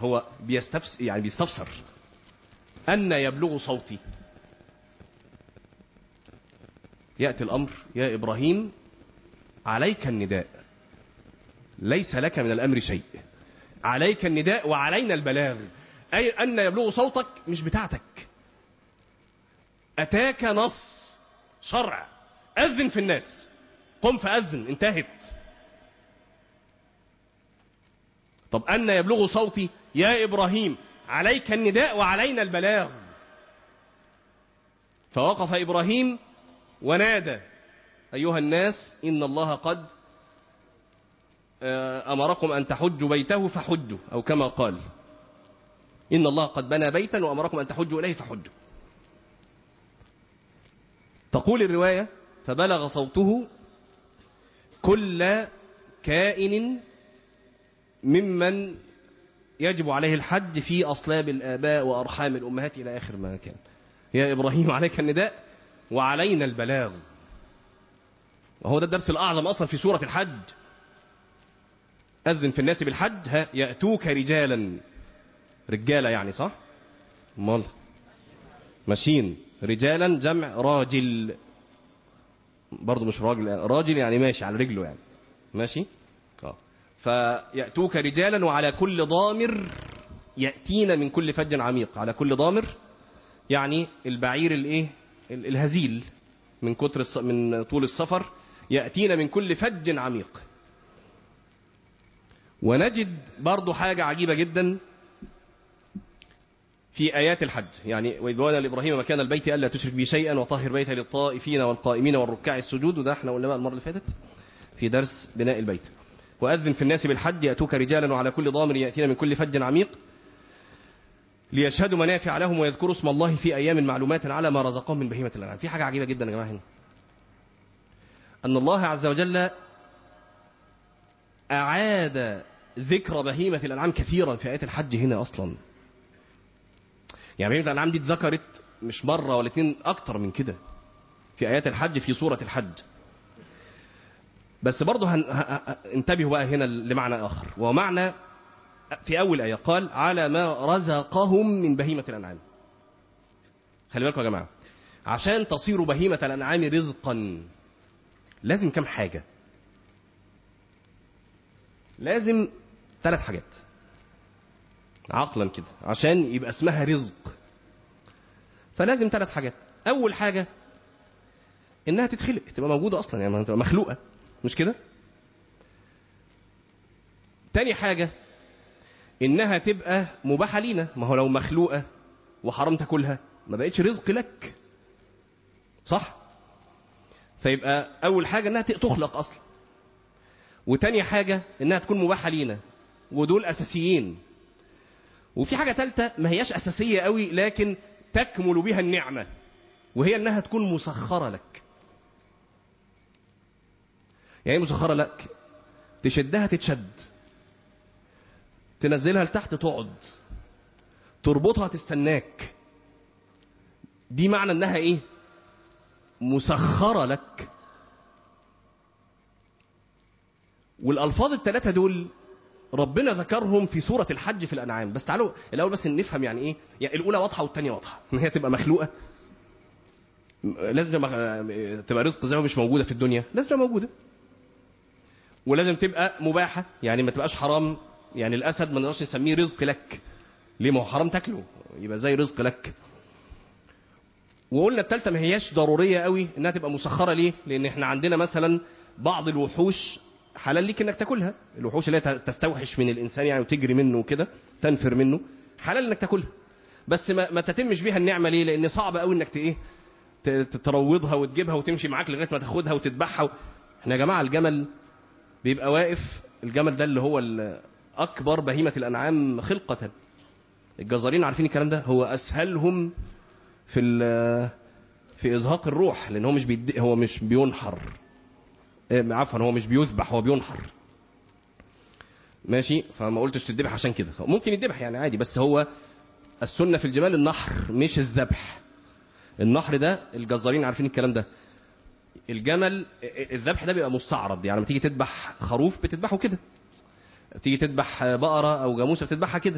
هو بيستفس يعني بيستفسر أن يبلغ صوتي يأتي الأمر يا إبراهيم عليك النداء ليس لك من الأمر شيء عليك النداء وعلينا البلاغ أي أن يبلغ صوتك مش بتاعتك أتاك نص شرع أذن في الناس قم فأذن انتهت طب أن يبلغ صوتي يا إبراهيم عليك النداء وعلينا البلاغ فوقف إبراهيم ونادى أيها الناس إن الله قد أمركم أن تحجوا بيته فحجوا أو كما قال إن الله قد بنى بيتا وأمركم أن تحجوا إليه فحجوا تقول الرواية فبلغ صوته كل كائن ممن يجب عليه الحج في أصلاب الآباء وأرحام الأمهات إلى آخر ما كان يا إبراهيم عليك النداء وعلينا البلاغ وهو ده الدرس الأعظم أصلا في سورة الحج أذن في الناس بالحج ها يأتوك رجالا رجالة يعني صح مال ماشيين رجالا جمع راجل برضه مش راجل راجل يعني ماشي على رجله يعني ماشي اه فيأتوك رجالا وعلى كل ضامر يأتينا من كل فج عميق على كل ضامر يعني البعير الايه الهزيل من كتر الص... من طول السفر يأتينا من كل فج عميق ونجد برضو حاجة عجيبة جدا في آيات الحج يعني وإذ بوانا لإبراهيم مكان البيت ألا تشرك بي شيئا وطهر بيتها للطائفين والقائمين والركع السجود وده احنا قلنا بقى المرة اللي فاتت في درس بناء البيت وأذن في الناس بالحج يأتوك رجالا وعلى كل ضامر يأتينا من كل فج عميق ليشهدوا منافع لهم ويذكروا اسم الله في أيام معلومات على ما رزقهم من بهيمة الأنعام في حاجة عجيبة جدا يا جماعة هنا أن الله عز وجل أعاد ذكر بهيمة الأنعام كثيرا في آيات الحج هنا أصلا يعني بهيمة الأنعام دي اتذكرت مش مرة ولا اتنين أكتر من كده في آيات الحج في سورة الحج بس برضه هن... ه... انتبهوا بقى هنا لمعنى آخر ومعنى في أول آية قال على ما رزقهم من بهيمة الأنعام خلي بالكم يا جماعة عشان تصير بهيمة الأنعام رزقا لازم كم حاجة لازم ثلاث حاجات عقلا كده عشان يبقى اسمها رزق فلازم ثلاث حاجات اول حاجه انها تتخلق تبقى موجوده اصلا يعني تبقى مخلوقه مش كده تاني حاجه انها تبقى مباحه لينا ما هو لو مخلوقه وحرام تاكلها ما بقتش رزق لك صح فيبقى اول حاجه انها تخلق اصلا وتاني حاجه انها تكون مباحه لينا ودول اساسيين وفي حاجة ثالثة ما هياش أساسية قوي لكن تكمل بها النعمة وهي أنها تكون مسخرة لك يعني ايه مسخرة لك تشدها تتشد تنزلها لتحت تقعد تربطها تستناك دي معنى انها ايه مسخرة لك والألفاظ الثلاثة دول ربنا ذكرهم في سورة الحج في الأنعام بس تعالوا الأول بس نفهم يعني إيه يعني الأولى واضحة والثانية واضحة إن هي تبقى مخلوقة لازم تبقى رزق زي ما مش موجودة في الدنيا لازم تبقى موجودة ولازم تبقى مباحة يعني ما تبقاش حرام يعني الأسد ما نقدرش نسميه رزق لك ليه ما هو حرام تاكله يبقى زي رزق لك وقلنا الثالثة ما هياش ضرورية قوي إنها تبقى مسخرة ليه لأن إحنا عندنا مثلا بعض الوحوش حلال ليك انك تاكلها الوحوش اللي هي تستوحش من الانسان يعني وتجري منه وكده تنفر منه حلال انك تاكلها بس ما, ما تتمش بيها النعمه ليه لان صعب قوي انك ايه تروضها وتجيبها وتمشي معاك لغايه ما تاخدها وتذبحها و... احنا يا جماعه الجمل بيبقى واقف الجمل ده اللي هو اكبر بهيمه الانعام خلقه الجزارين عارفين الكلام ده هو اسهلهم في في ازهاق الروح لان هو مش بيد... هو مش بينحر عفوا هو مش بيذبح هو بينحر ماشي فما قلتش تذبح عشان كده ممكن يذبح يعني عادي بس هو السنه في الجمال النحر مش الذبح النحر ده الجزارين عارفين الكلام ده الجمل الذبح ده بيبقى مستعرض يعني لما تيجي تذبح خروف بتذبحه كده تيجي تذبح بقره او جاموسه بتذبحها كده